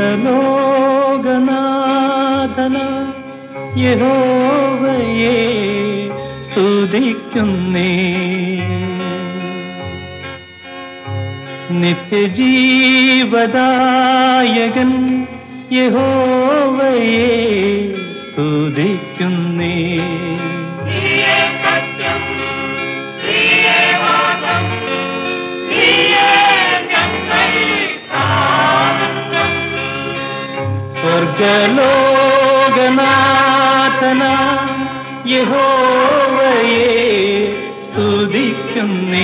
സ്വർഗലോകനാഥന യഹോവയെ സ്തുതിക്കുന്നേ നിത്യജീവദായകൻ യഹോവയെ സ്തുതിക്കുന്നേ സ്വർഗലോകനാഥന യഹോവയെ സ്തുതിക്കുന്നേ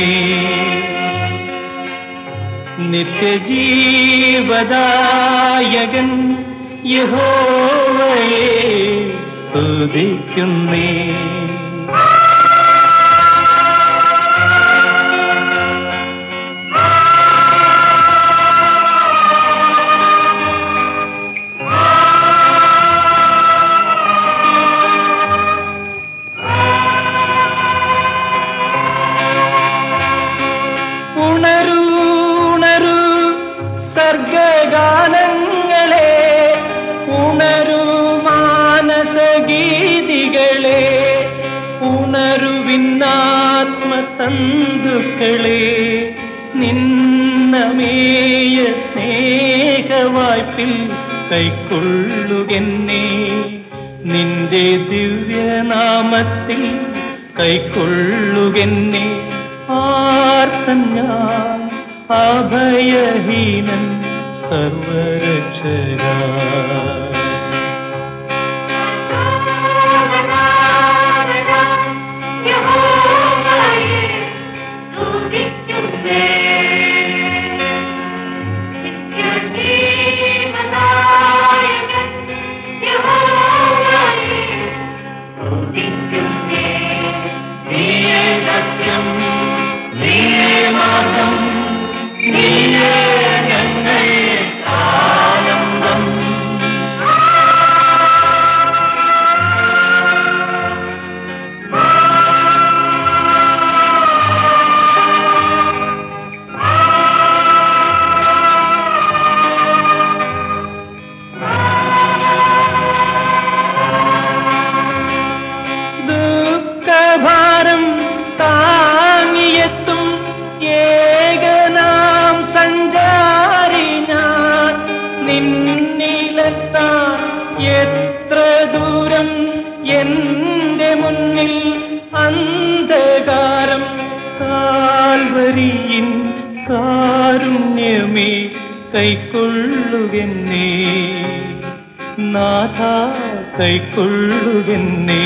നിത്യജീവദായകൻ യഹോവയെ സ്തുതിക്കുന്നേ ഉണരൂ ഉണരൂ സർഗഗാനങ്ങളെ ഉണരൂ മാനസഗീതികളെ ഉണരുവിന്നാത്മതന്തുക്കളെ നിന്നമേയ സ്നേഹവായ്പിൽ കൈക്കൊള്ളുകെന്നെ നിന്റെ ദിവ്യനാമത്തിൽ കൈക്കൊള്ളുകെന്നെ ആർത്തൻ ഞാൻ അഭയഹീനൻ സർവരക്ഷക നീയേ സത്യം നീയേ മാർഗം നീയേ ഞങ്ങൾ ആനന്ദം ദുഃഖഭാരം താങ്ങിയെത്തും ഏകനാം സഞ്ചാരി ഞാൻ നിന്നിലെത്താൻ എത്ര ദൂരം എന്റെ മുന്നിൽ അന്ധകാരം കാൽവരിയിൻ കാരുണ്യമേ കൈക്കൊള്ളുകെന്നേ നാഥ കൈക്കൊള്ളുകെന്നേ